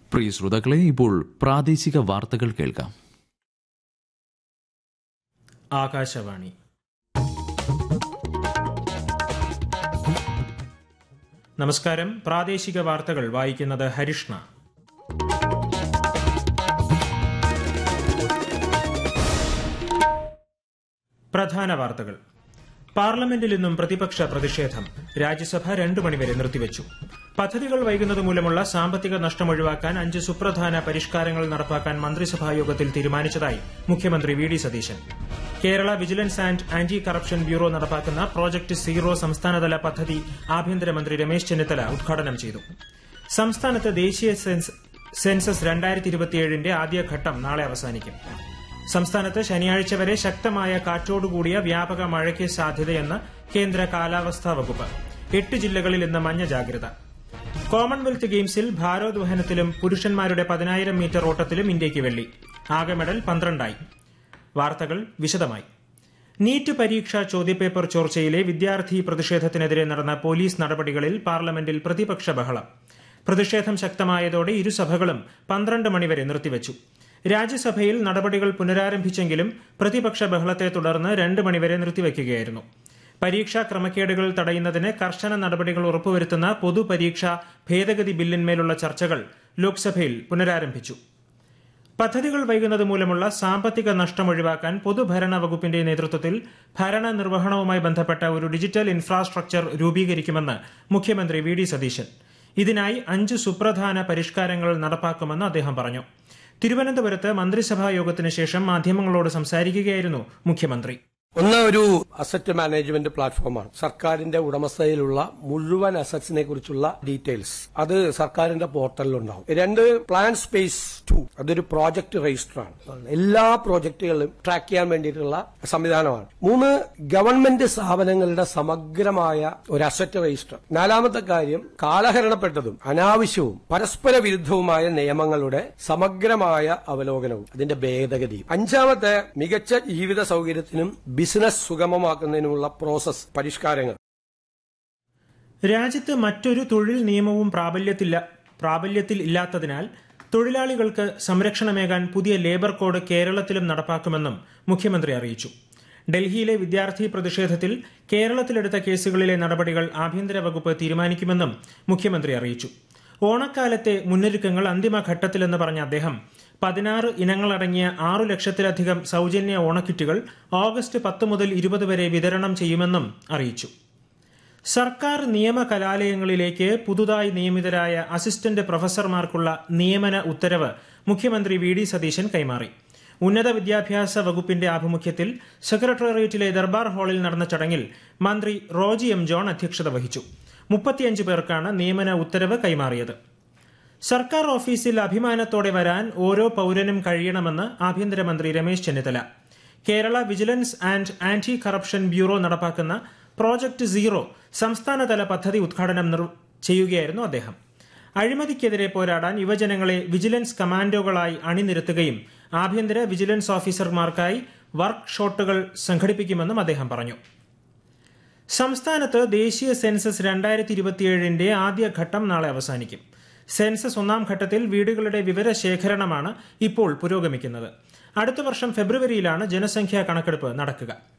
പ്രിയ ശ്രോതാക്കളെ ഇപ്പോൾ പ്രാദേശിക വാർത്തകൾ കേൾക്കാം ആകാശവാണി നമസ്കാരം പ്രാദേശിക വാർത്തകൾ വായിക്കുന്നത് ഹരിഷ്ണ പ്രധാന വാർത്തകൾ പാർലമെന്റിൽ ഇന്നും പ്രതിപക്ഷ പ്രതിഷേധം രാജ്യസഭ രണ്ടു മണിവരെ നിർത്തിവച്ചു പദ്ധതികൾ വൈകുന്നത് മൂലമുള്ള സാമ്പത്തിക നഷ്ടം ഒഴിവാക്കാൻ അഞ്ച് സുപ്രധാന പരിഷ്കാരങ്ങൾ നടപ്പാക്കാൻ മന്ത്രിസഭാ യോഗത്തിൽ തീരുമാനിച്ചതായി മുഖ്യമന്ത്രി V D Satheesan Kerala vigilance and anti corruption bureau നടപ്പാക്കുന്ന പ്രോജക്ട് സീറോ സംസ്ഥാനതല പദ്ധതി ആഭ്യന്തരമന്ത്രി രമേശ് ചെന്നിത്തല ഉദ്ഘാടനം ചെയ്തു സംസ്ഥാനത്ത് ദേശീയ സെൻസ് സെൻസസ് രണ്ടായിരത്തി ഇരുപത്തിയേഴിന്റെ ആദ്യഘട്ടം നാളെ അവസാനിക്കും സംസ്ഥാനത്ത് ശനിയാഴ്ച വരെ ശക്തമായ കാറ്റോടുകൂടിയ വ്യാപക മഴയ്ക്ക് സാധ്യതയെന്ന് കേന്ദ്ര കാലാവസ്ഥാ വകുപ്പ് എട്ട് ജില്ലകളിൽ ഇന്ന് മഞ്ഞ ജാഗ്രത കോമൺവെൽത്ത് ഗെയിംസിൽ ഭാരോദ്വഹനത്തിലും പുരുഷന്മാരുടെ പതിനായിരം മീറ്റർ ഓട്ടത്തിലും ഇന്ത്യയ്ക്ക് വെള്ളി ആകെ മെഡൽ പന്ത്രണ്ടായി വാർത്തകൾ വിശദമായി നീറ്റ് പരീക്ഷാ ചോദ്യപേപ്പർ ചോർച്ചയിലെ വിദ്യാർത്ഥി പ്രതിഷേധത്തിനെതിരെ നടന്ന പോലീസ് നടപടികളിൽ പാർലമെന്റിൽ പ്രതിപക്ഷ ബഹളം പ്രതിഷേധം ശക്തമായതോടെ ഇരുസഭകളും പന്ത്രണ്ട് മണിവരെ നിർത്തിവച്ചു രാജ്യസഭയിൽ നടപടികൾ പുനരാരംഭിച്ചെങ്കിലും പ്രതിപക്ഷ ബഹളത്തെ തുടർന്ന് രണ്ട് മണിവരെ നിർത്തിവയ്ക്കുകയായിരുന്നു പരീക്ഷാ ക്രമക്കേടുകൾ തടയുന്നതിന് കർശന നടപടികൾ ഉറപ്പുവരുത്തുന്ന പൊതുപരീക്ഷാ ഭേദഗതി ബില്ലിന്മേലുള്ള ചർച്ചകൾ ലോക്സഭയിൽ പുനരാരംഭിച്ചു പദ്ധതികൾ വൈകുന്നത് മൂലമുള്ള സാമ്പത്തിക നഷ്ടം ഒഴിവാക്കാൻ പൊതുഭരണ വകുപ്പിന്റെ നേതൃത്വത്തിൽ ഭരണ നിർവഹണവുമായി ബന്ധപ്പെട്ട ഒരു ഡിജിറ്റൽ ഇൻഫ്രാസ്ട്രക്ചർ രൂപീകരിക്കുമെന്ന് മുഖ്യമന്ത്രി വി ഡി സതീശൻ ഇതിനായി അഞ്ച് സുപ്രധാന പരിഷ്കാരങ്ങൾ നടപ്പാക്കുമെന്ന് അദ്ദേഹം പറഞ്ഞു തിരുവനന്തപുരത്ത് മന്ത്രിസഭാ യോഗത്തിന് ശേഷം മാധ്യമങ്ങളോട് സംസാരിക്കുകയായിരുന്നു മുഖ്യമന്ത്രി ഒന്ന് ഒരു അസറ്റ് മാനേജ്മെന്റ് പ്ലാറ്റ്ഫോമാണ് സർക്കാരിന്റെ ഉടമസ്ഥതയിലുള്ള മുഴുവൻ അസറ്റ്സിനെ കുറിച്ചുള്ള ഡീറ്റെയിൽസ് അത് സർക്കാരിന്റെ പോർട്ടലിലുണ്ടാവും രണ്ട് പ്ലാൻ സ്പേസ് ടു അതൊരു പ്രോജക്ട് രജിസ്റ്റർ ആണ് എല്ലാ പ്രോജക്റ്റുകളും ട്രാക്ക് ചെയ്യാൻ വേണ്ടിയിട്ടുള്ള സംവിധാനമാണ് മൂന്ന് ഗവൺമെന്റ് സ്ഥാപനങ്ങളുടെ സമഗ്രമായ ഒരു അസറ്റ് രജിസ്റ്റർ നാലാമത്തെ കാര്യം കാലഹരണപ്പെട്ടതും അനാവശ്യവും പരസ്പര വിരുദ്ധവുമായ നിയമങ്ങളുടെ സമഗ്രമായ അവലോകനവും അതിന്റെ ഭേദഗതിയും അഞ്ചാമത്തെ മികച്ച ജീവിത സൗകര്യത്തിനും ബിസിനസ് സുഗമമാക്കുന്നതിനുമുള്ള പ്രോസസ് പരിഷ്കാരങ്ങൾ രാജ്യത്ത് മറ്റൊരു തൊഴിൽ നിയമവും പ്രാബല്യത്തില്ല പ്രാബല്യത്തിൽ ഇല്ലാത്തതിനാൽ തൊഴിലാളികൾക്ക് സംരക്ഷണമേകാൻ പുതിയ ലേബർ കോഡ് കേരളത്തിലും നടപ്പാക്കുമെന്നും മുഖ്യമന്ത്രി അറിയിച്ചു ഡൽഹിയിലെ വിദ്യാർത്ഥി പ്രതിഷേധത്തിൽ കേരളത്തിലെടുത്ത കേസുകളിലെ നടപടികൾ ആഭ്യന്തര വകുപ്പ് തീരുമാനിക്കുമെന്നും മുഖ്യമന്ത്രി അറിയിച്ചു ഓണക്കാലത്തെ മുന്നൊരുക്കങ്ങൾ അന്തിമഘട്ടത്തിലെന്ന് പറഞ്ഞ അദ്ദേഹം പതിനാറ് ഇനങ്ങളടങ്ങിയ ആറു ലക്ഷത്തിലധികം സൌജന്യ ഓണക്കിറ്റുകൾ ഓഗസ്റ്റ് പത്ത് മുതൽ ഇരുപത് വരെ വിതരണം ചെയ്യുമെന്നും അറിയിച്ചു സർക്കാർ നിയമ കലാലയങ്ങളിലേക്ക് പുതുതായി നിയമിതരായ അസിസ്റ്റന്റ് പ്രൊഫസർമാർക്കുള്ള നിയമന ഉത്തരവ് മുഖ്യമന്ത്രി വി ഡി സതീശൻ കൈമാറി ഉന്നത വിദ്യാഭ്യാസ വകുപ്പിന്റെ ആഭിമുഖ്യത്തിൽ സെക്രട്ടേറിയറ്റിലെ ദർബാർ ഹാളിൽ നടന്ന ചടങ്ങിൽ മന്ത്രി റോജി എം ജോൺ അധ്യക്ഷത വഹിച്ചു മുപ്പത്തിയഞ്ച് പേർക്കാണ് നിയമന ഉത്തരവ് കൈമാറിയത് സർക്കാർ ഓഫീസിൽ അഭിമാനത്തോടെ വരാൻ ഓരോ പൌരനും കഴിയണമെന്ന് ആഭ്യന്തരമന്ത്രി Ramesh Chennithala Kerala vigilance and anti corruption bureau നടപ്പാക്കുന്ന പ്രോജക്ട് സീറോ സംസ്ഥാനതല പദ്ധതി ഉദ്ഘാടനം ചെയ്യുകയായിരുന്നു അദ്ദേഹം അഴിമതിക്കെതിരെ പോരാടാൻ യുവജനങ്ങളെ വിജിലൻസ് കമാൻഡോകളായി അണിനിരത്തുകയും ആഭ്യന്തര വിജിലൻസ് ഓഫീസർമാർക്കായി വർക്ക് ഷോട്ടുകൾ സംഘടിപ്പിക്കുമെന്നും അദ്ദേഹം പറഞ്ഞു സംസ്ഥാനത്ത് ദേശീയ സെൻസസ് രണ്ടായിരത്തി ഇരുപത്തിയേഴിന്റെ ആദ്യഘട്ടം നാളെ അവസാനിക്കും സെൻസസ് ഒന്നാം ഘട്ടത്തിൽ വീടുകളുടെ വിവരശേഖരണമാണ് ഇപ്പോൾ പുരോഗമിക്കുന്നത് അടുത്ത വർഷം ഫെബ്രുവരിയിലാണ് ജനസംഖ്യാ കണക്കെടുപ്പ് നടക്കുക